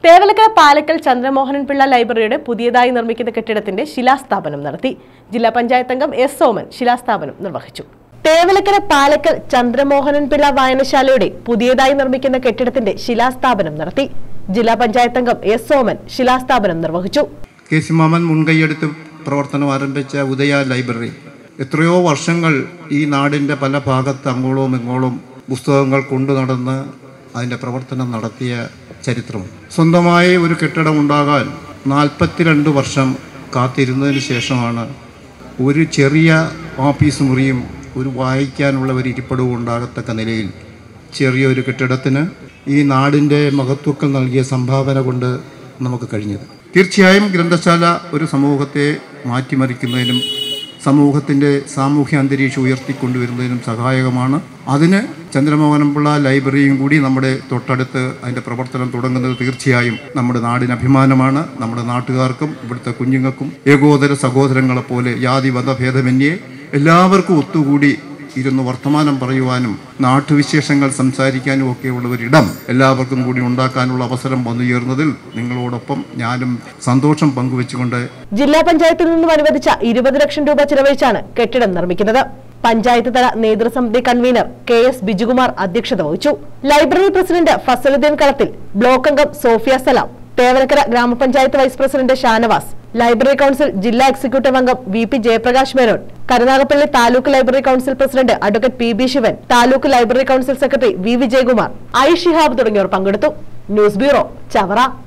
തേവലക്കര പാലക്കൽ ചന്ദ്രമോഹനൻ പിള്ള ലൈബ്രറിയുടെ പുതിയതായി നിർമ്മിക്കുന്ന കെട്ടിടത്തിന്റെ ശിലാസ്ഥാപനം നടത്തി ജില്ലാ പഞ്ചായത്ത് അംഗം എസ് സോമൻ ശിലാസ്ഥാപനം നിർവഹിച്ചു തേവലക്കര പാലക്കൽ ചന്ദ്രമോഹനൻ പിള്ള വായനശാലയുടെ പുതിയതായി നിർമ്മിക്കുന്ന കെട്ടിടത്തിന്റെ ശിലാസ്ഥാപനം നടത്തി ജില്ലാ പഞ്ചായത്ത് അംഗം എസ് സോമൻ ശിലാസ്ഥാപനം നിർവഹിച്ചു കെ സി മാമൻ മുൻകൈയെടുത്ത് പ്രവർത്തനം ആരംഭിച്ച ഉദയ ലൈബ്രറി എത്രയോ വർഷങ്ങൾ ഈ നാടിൻ്റെ പല ഭാഗത്ത് അങ്ങോളവും ഇങ്ങോളം പുസ്തകങ്ങൾ കൊണ്ടു നടന്ന് അതിൻ്റെ പ്രവർത്തനം നടത്തിയ ചരിത്രം സ്വന്തമായി ഒരു കെട്ടിടം ഉണ്ടാകാൻ നാൽപ്പത്തിരണ്ട് വർഷം കാത്തിരുന്നതിന് ശേഷമാണ് ഒരു ചെറിയ ഓഫീസ് മുറിയും ഒരു വായിക്കാനുള്ള ഒരു ഇരിപ്പിടവും ഉണ്ടാകത്തക്ക നിലയിൽ ചെറിയൊരു കെട്ടിടത്തിന് ഈ നാടിൻ്റെ മഹത്വക്കൾ നൽകിയ സംഭാവന കൊണ്ട് നമുക്ക് കഴിഞ്ഞത് തീർച്ചയായും ഗ്രന്ഥശാല ഒരു സമൂഹത്തെ മാറ്റിമറിക്കുന്നതിനും സമൂഹത്തിൻ്റെ സാമൂഹ്യ അന്തരീക്ഷം ഉയർത്തിക്കൊണ്ടുവരുന്നതിനും സഹായകമാണ് അതിന് ചന്ദ്രമോഹനപിള്ള ലൈബ്രറിയും കൂടി നമ്മുടെ തൊട്ടടുത്ത് അതിൻ്റെ പ്രവർത്തനം തുടങ്ങുന്നത് തീർച്ചയായും നമ്മുടെ നാടിന് അഭിമാനമാണ് നമ്മുടെ നാട്ടുകാർക്കും ഇവിടുത്തെ കുഞ്ഞുങ്ങൾക്കും ഏകോദര സഹോദരങ്ങളെപ്പോലെ യാതി മതഭേദമന്യേ എല്ലാവർക്കും ഒത്തുകൂടി ഇരുന്ന് വർത്തമാനം പറയുവാനും നാട്ടുവിശേഷങ്ങൾ സംസാരിക്കാനും ഒക്കെയുള്ള ഒരിടം എല്ലാവർക്കും കൂടി ഉണ്ടാക്കാനുള്ള അവസരം വന്നുചേർന്നതിൽ നിങ്ങളോടൊപ്പം ഞാനും സന്തോഷം പങ്കുവെച്ചുകൊണ്ട് ജില്ലാ പഞ്ചായത്തിൽ നിന്നും അനുവദിച്ച ഇരുപത് ലക്ഷം രൂപ ചെലവഴിച്ചാണ് കെട്ടിടം നിർമ്മിക്കുന്നത് പഞ്ചായത്ത് തല നേതൃസമിതി കൺവീനർ കെ എസ് ബിജുകുമാർ അധ്യക്ഷത വഹിച്ചു ലൈബ്രറി പ്രസിഡന്റ് ഫസലുദ്ദീൻ കളത്തിൽ ബ്ലോക്ക് അംഗം സോഫിയ സലാം തേവലക്കര ഗ്രാമപഞ്ചായത്ത് vice president Shanavas library council ജില്ലാ എക്സിക്യൂട്ടീവ് അംഗം V P Jayaprakash Menon Karunagappally taluk library council president advocate P B Sivan taluk library council secretary V Vijayakumar I Shihab തുടങ്ങിയവർ പങ്കെടുത്തു ന്യൂസ് ബ്യൂറോ ചവറ